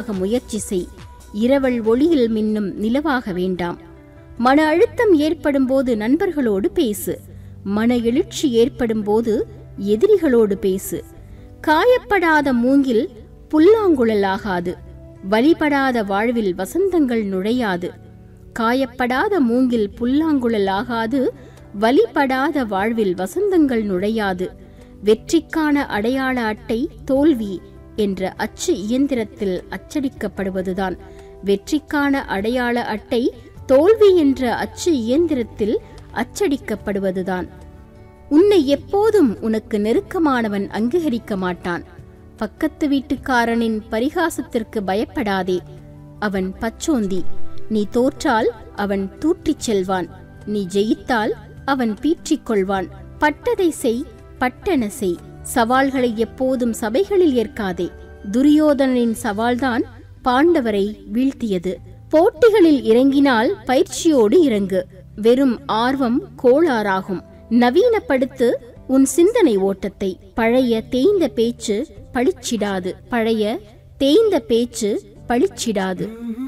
நிலவாக முயற்சி செய் இரவல் ஒளியில் மின்னும் நிலவாக வேண்டாம் மன அழுத்தம் ஏற்படும் போது நண்பர்களோடு பேசு மன எழுச்சி ஏற்படும் போது எதிரிகளோடு பேசு காயப்படாத மூங்கில் புல்லாங்குழலாகாது வழிபடாத வாழ்வில் வசந்தங்கள் நுழையாது காயப்படாத மூங்கில் புல்லாங்குழலாகாது வழிபடாத வாழ்வில் வசந்தங்கள் நுழையாது வெற்றிக்கான அடையாள அட்டை தோல்வி என்ற அச்சு இயந்திரத்தில் அச்சடிக்கப்படுவதுதான் வெற்றிக்கான அடையாள அட்டை தோல்வி என்ற அச்சு இயந்திரத்தில் அச்சடிக்கப்படுவதுதான் உன்னை எப்போதும் உனக்கு நெருக்கமானவன் அங்கீகரிக்க மாட்டான் பக்கத்து வீட்டுக்காரனின் பரிகாசத்திற்கு பயப்படாதே அவன் பச்சோந்தி நீ தோற்றால் அவன் தூற்றிச் செல்வான் நீ ஜெயித்தால் அவன் பீற்றிக் கொள்வான் பட்டதை செய் பட்டென செய் சவால்களை எப்போதும் சபைகளில் ஏற்காதே துரியோதனனின் சவால்தான் பாண்டவரை வீழ்த்தியது போட்டிகளில் இறங்கினால் பயிற்சியோடு இறங்கு வெறும் ஆர்வம் கோளாறாகும் நவீனப்படுத்து உன் சிந்தனை ஓட்டத்தை பழைய தேய்ந்த பேச்சு பளிச்சிடாது பழைய தேய்ந்த பேச்சு பளிச்சிடாது